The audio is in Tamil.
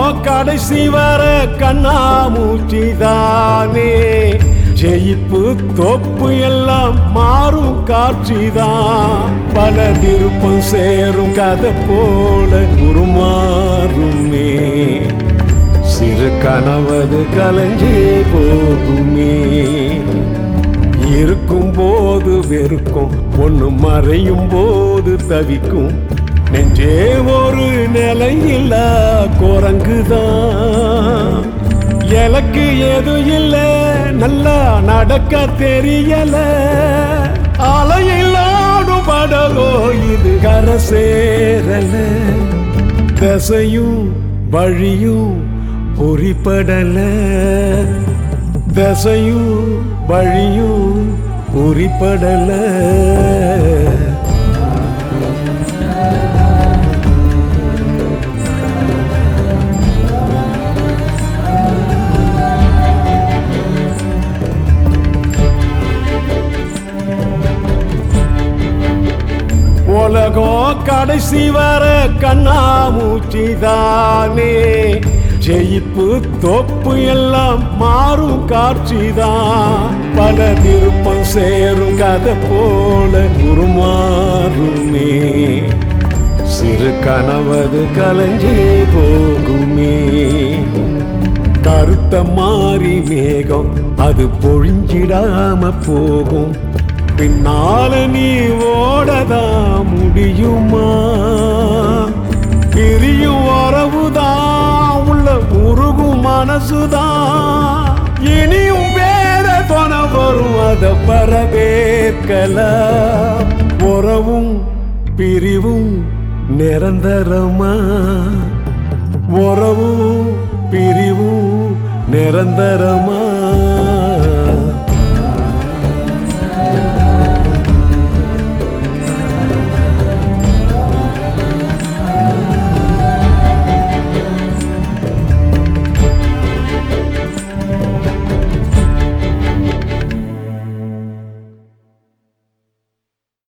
கடைசி வர கண்ணாமூச்சி தானே ஜெயிப்பு தோப்பு எல்லாம் மாறும் காட்சிதான் பல திருப்பம் சேரும் கதை போல உருமாறுமே சிறு கனவது கலைஞ்சே போகுமே இருக்கும் போது வெறுக்கும் ஒண்ணு மறையும் போது தவிக்கும் நெஞ்சே ஒரு நிலையில்ல குரங்குதான் எனக்கு எதுவும் இல்ல நல்லா நடக்க தெரியல அலையில்லாடும் படகோ இது கரை சேரல தசையும் வழியும் பொறிப்படல தசையும் வழியும் பொறிப்படல உலகம் கடைசி வர கண்ணாமூச்சி தானே ஜெயிப்பு தோப்பு எல்லாம் மாறும் காட்சிதான் பல திருப்பம் சேரும் கதை போல உருமாறுமே சிறு கனவது கலைஞ்சே போகுமே கருத்த மாறி மேகம் அது பொழிஞ்சிடாம போகும் பின்னால நீ ஓடதா முடியுமா பிரியும் உறவுதான் உள்ள உருகும் மனசுதான் இனியும் வேற தொண வரும் அத பரவேற்கல உறவும் பிரிவும் நிரந்தரமா உறவும் பிரிவும் நிரந்தரமா